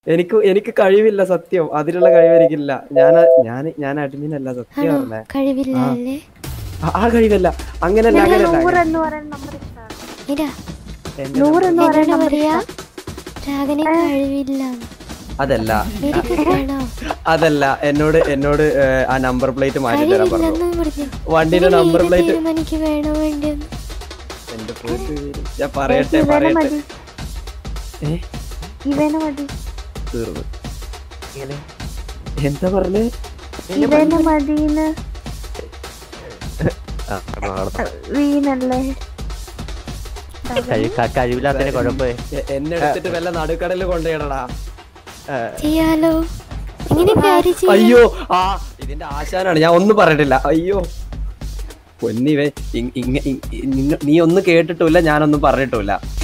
എനിക്ക് എനിക്ക് കഴിവില്ല സത്യം അതിനുള്ള കഴിവ് എനിക്കില്ല ഞാൻ ഞാൻ ഞാൻ അഡ്മിൻ അല്ല സത്യം ആണോ പറഞ്ഞേ കഴിവില്ല അല്ലേ ആ- ആ കഴിവല്ല അങ്ങനല്ല അങ്ങനല്ല നൂറ് എന്ന് പറയുന്ന നമ്പർ ഇഷ്ടമാണ് ഇതാ എന്റെ നൂറ് എന്ന് എന്നോട് പറയുന്ന നമ്പർ പറയാ രാഗന് കഴിവില്ല അതല്ല എനിക്ക് വേണോ അതല്ല എന്നോട് എന്നോട് ഏഹ്, ആ നമ്പർ പ്ലേറ്റ് മാറ്റി തരാൻ പറഞ്ഞു കഴിവില്ലെന്ന് പറഞ്ഞു വണ്ടിയുടെ ഇതിന് നമ്പർ ഏത് പ്ലേറ്റ് തീരുമാനം എനിക്ക് വേണോ വേണ്ടെന്ന് എന്റെ പോയിട്ട് ഞാൻ പറയട്ടെ ഇവനെ പറയട്ടെ മതി ഏ ഇവനെ മതി തീർന്നു എന്താ പറഞ്ഞേ ഇവനെ മതിന്ന് ആ, നാളെ. വീണല്ലേ കഴിവില്ലാത്തതിന് കുഴപ്പമേ എ- എന്നെ എടുത്തിട്ട് വല്ല നടുക്കടലിൽ കൊണ്ടുപോയിടടാ ചെയ്യാലോ എങ്ങനെ കാര്യം ചെയ്യാം അയ്യോ ആ ഇതിന്റെ ആശാനാണ് ഞാൻ ഒന്നും പറഞ്ഞിട്ടില്ല അയ്യോ പൊന്നിവേ ഇ- ഇങ്ങ- ഇ- ഇ- നിങ്ങ- നീ ഒന്നും കേട്ടിട്ടില്ല ഞാനൊന്നും പറഞ്ഞിട്ടില്ല